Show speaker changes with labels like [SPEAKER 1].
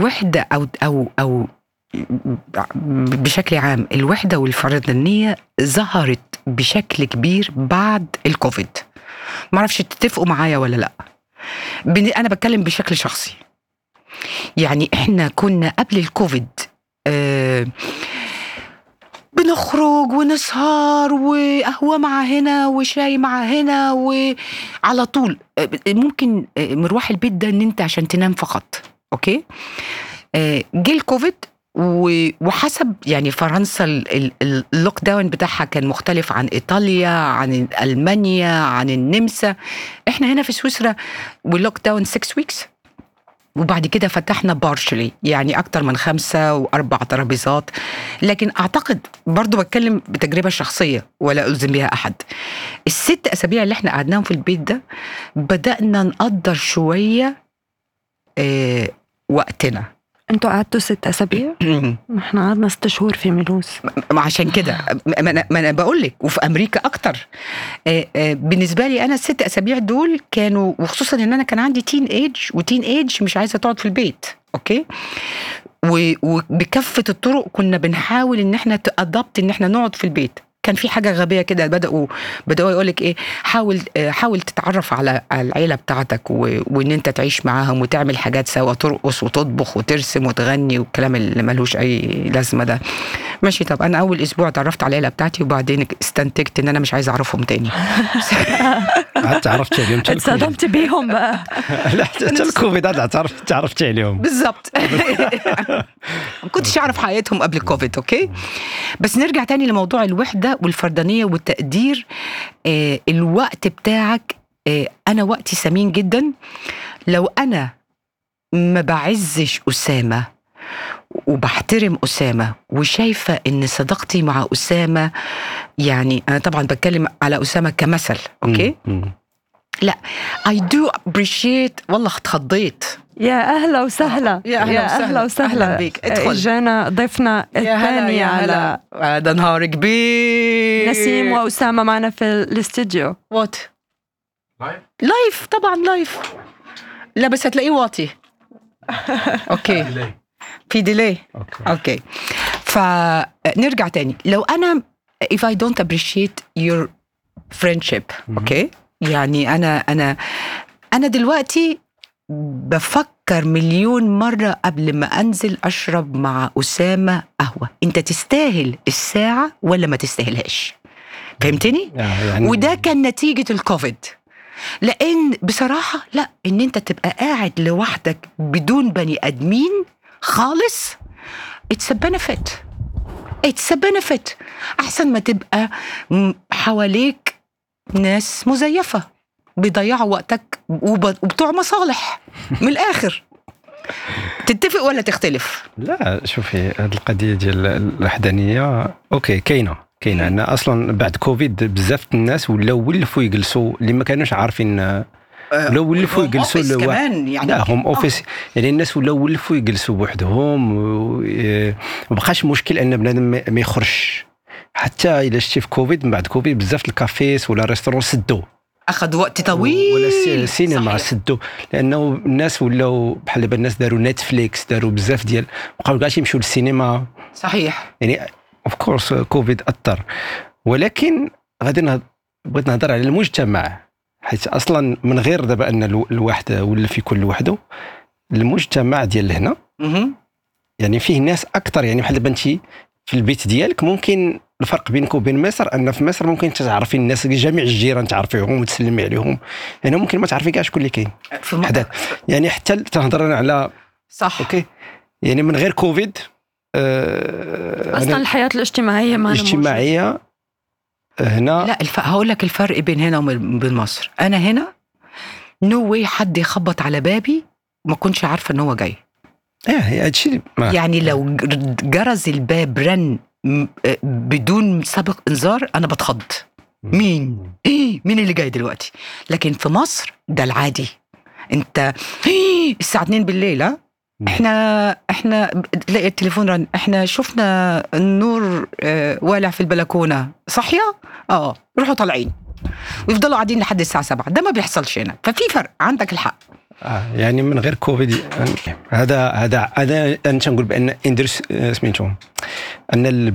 [SPEAKER 1] الوحده او او او بشكل عام الوحده والفردانيه ظهرت بشكل كبير بعد الكوفيد ما اعرفش تتفقوا معايا ولا لا بن- انا بتكلم بشكل شخصي يعني احنا كنا قبل الكوفيد آه بنخرج ونسهر وقهوة مع هنا وشاي مع هنا وعلى طول آه، ممكن آه، مروح البيت ده ان انت عشان تنام فقط اوكي آه، جه الكوفيد و- وحسب يعني فرنسا ال- ال- ال- اللوك داون بتاعها كان مختلف عن ايطاليا عن المانيا عن النمسا احنا هنا في سويسرا واللوك داون 6 ويكس وبعد كده فتحنا بارشلي يعني اكتر من خمسة واربع ترابيزات لكن اعتقد برضو بتكلم بتجربة شخصية ولا الزم بها احد الست اسابيع اللي احنا قعدناهم في البيت ده بدأنا نقدر شوية آه وقتنا
[SPEAKER 2] انتوا قعدتوا ست اسابيع احنا قعدنا ست شهور في ميلوس
[SPEAKER 1] ما عشان كده ما انا ما انا بقول لك وفي امريكا اكتر آه، آه، بالنسبه لي انا الست اسابيع دول كانوا وخصوصا ان انا كان عندي تين ايج وتين ايج مش عايزه تقعد في البيت اوكي و- وبكافه الطرق كنا بنحاول ان احنا تادبت ان احنا نقعد في البيت كان في حاجه غبيه كده بداوا بداوا يقول لك ايه حاول آه، حاول تتعرف على على العيله بتاعتك و... وان انت تعيش معاهم وتعمل حاجات سوا ترقص وتطبخ وترسم وتغني والكلام اللي ملوش اي لازمه ده ماشي طب انا اول اسبوع اتعرفت على العيله بتاعتي وبعدين استنتجت ان انا مش عايزه اعرفهم تاني
[SPEAKER 3] عاد تعرفت عليهم حتى الكوفيد
[SPEAKER 2] اتصدمت بيهم بقى
[SPEAKER 3] لا حتى الكوفيد عاد تعرف تعرفت عليهم
[SPEAKER 1] بالظبط ما كنتش اعرف حياتهم قبل الكوفيد اوكي بس نرجع تاني لموضوع الوحده والفردانيه والتقدير آه الوقت بتاعك آه انا وقتي ثمين جدا لو انا ما بعزش اسامه وبحترم اسامه وشايفه ان صداقتي مع اسامه يعني انا طبعا بتكلم على اسامه كمثل اوكي
[SPEAKER 3] مم.
[SPEAKER 1] I do appreciate والله اتخضيت
[SPEAKER 2] يا اهلا وسهلا
[SPEAKER 1] يا أهلا وسهلا.
[SPEAKER 2] اهلا وسهلا
[SPEAKER 1] أهلا بيك. ادخل.
[SPEAKER 2] جانا ضيفنا الثاني على
[SPEAKER 1] هلا ده نهار كبير
[SPEAKER 2] نسيم واسامه معنا في الاستديو
[SPEAKER 1] وات لايف طبعا لايف لا بس هتلاقيه واطي اوكي في ديلي
[SPEAKER 3] اوكي
[SPEAKER 1] اوكي فنرجع تاني لو انا if I don't appreciate your friendship اوكي يعني انا انا انا دلوقتي بفكر مليون مرة قبل ما أنزل أشرب مع أسامة قهوة أنت تستاهل الساعة ولا ما تستاهلهاش فهمتني؟
[SPEAKER 3] يعني
[SPEAKER 1] وده كان نتيجة الكوفيد لأن بصراحة لا إن أنت تبقى قاعد لوحدك بدون بني آدمين خالص it's a benefit it's a benefit أحسن ما تبقى م- حواليك ناس مزيفة بيضيعوا وقتك وب- وبتوع مصالح من الآخر تتفق ولا تختلف؟
[SPEAKER 3] لا شوفي هذه القضيه ديال الوحدانيه اوكي كاينه كاينه عندنا اصلا بعد كوفيد بزاف الناس ولاو ولفوا يجلسوا اللي ما كانوش عارفين ولاو ولفوا يجلسوا
[SPEAKER 1] أوفيس
[SPEAKER 3] لوا-
[SPEAKER 1] كمان يعني
[SPEAKER 3] لا هوم اوفيس يعني الناس ولاو ولفوا يجلسوا بوحدهم و- ي- ما بقاش مشكل ان بنادم ما ما يخرجش حتى الا شتي في كوفيد من بعد كوفيد بزاف الكافيس ولا ريستورون سدوا
[SPEAKER 1] أخذ وقت طويل
[SPEAKER 3] ولا السي- السينما
[SPEAKER 1] صحيح.
[SPEAKER 3] سدوا لانه الناس ولاو بحال دابا الناس داروا نتفليكس داروا بزاف ديال بقاو كاع يمشيو للسينما
[SPEAKER 1] صحيح
[SPEAKER 3] يعني اوف كورس كوفيد اثر ولكن غادي نهض... بغيت نهضر على المجتمع حيت اصلا من غير دابا ان الو- الواحد ولا في كل وحده المجتمع ديال هنا
[SPEAKER 1] مهم.
[SPEAKER 3] يعني فيه ناس اكثر يعني بحال دابا انت في البيت ديالك ممكن الفرق بينك وبين مصر ان في مصر ممكن تعرفي الناس جميع الجيران تعرفيهم وتسلمي عليهم هنا ممكن ما تعرفي كاع شكون اللي كاين
[SPEAKER 1] في م-
[SPEAKER 3] حداك. يعني حتى تهضر أنا على
[SPEAKER 1] صح
[SPEAKER 3] اوكي يعني من غير كوفيد آه
[SPEAKER 2] اصلا
[SPEAKER 3] أنا
[SPEAKER 2] الحياه الاجتماعيه ما
[SPEAKER 3] الاجتماعيه هنا
[SPEAKER 1] لا الف... هقول لك الفرق بين هنا وبين مصر انا هنا نو واي حد يخبط على بابي ما كنتش عارفه ان هو جاي
[SPEAKER 3] ايه هذا الشيء ما
[SPEAKER 1] يعني لو جر- جرس الباب رن م- آه، بدون سابق انذار انا بتخض مين ايه مين اللي جاي دلوقتي لكن في مصر ده العادي انت إيه الساعه 2 بالليل ها احنا احنا تلاقي التليفون رن احنا شفنا النور آه، والع في البلكونه صحيه اه روحوا طالعين ويفضلوا قاعدين لحد الساعه 7 ده ما بيحصلش هنا ففي فرق عندك الحق
[SPEAKER 3] آه يعني من غير كوفيد هذا هذا هذا انا تنقول بان اندرس سميتو ان